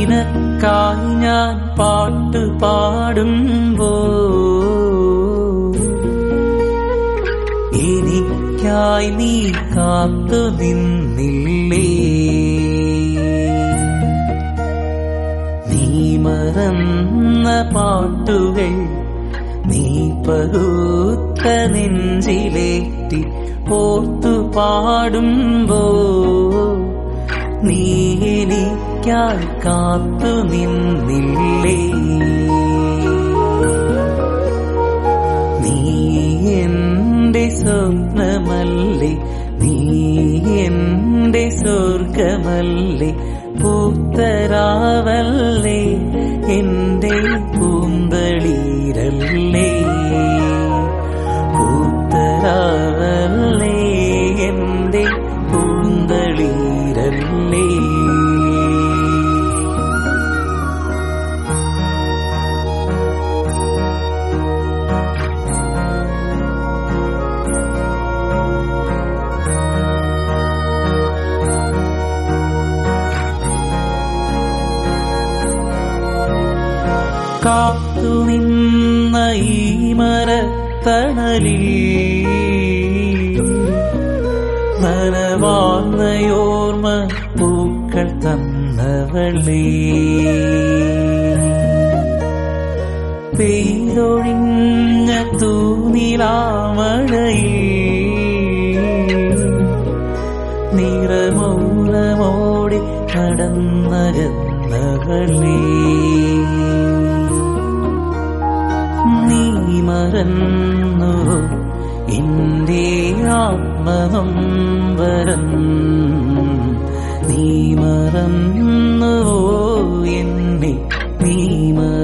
നിനക്കായി ഞാൻ പാട്ട് പാടുമ്പോ എനിക്കായി നീ കാത്തു നിന്നില്ലേ നീ മറന്ന പാട്ടുകൾ നീ പകുത്ത നെഞ്ചിലേറ്റി ഓർത്തു പാടുമ്പോ നീ എനിക്കായി കാത്തു നിന്നില്ലേ നീ എന്റെ സ്വപ്നമല്ലേ നീ എന്റെ സ്വർഗമല്ലേ പൂത്തരാവല്ലേ എന്റെ പൂന്തളീരല്ലേ പൂത്തരാവല്ലേ എന്റെ പൂന്തളീരല്ലേ കാത്തു നിന്ന ഈ മരത്തണലിൽ നനവാർന്നയോർമ്മ പൂക്കൾ തന്നവളേ പെയ്തൊഴിഞ്ഞ തൂനിലാമഴയിൽ നിറമൗനമോടെ നടന്നകന്നവളേ നീ മറന്നു എന്റെ ആത്മനൊമ്പരം നീ മറന്നു എന്നെ നീ മറന്നു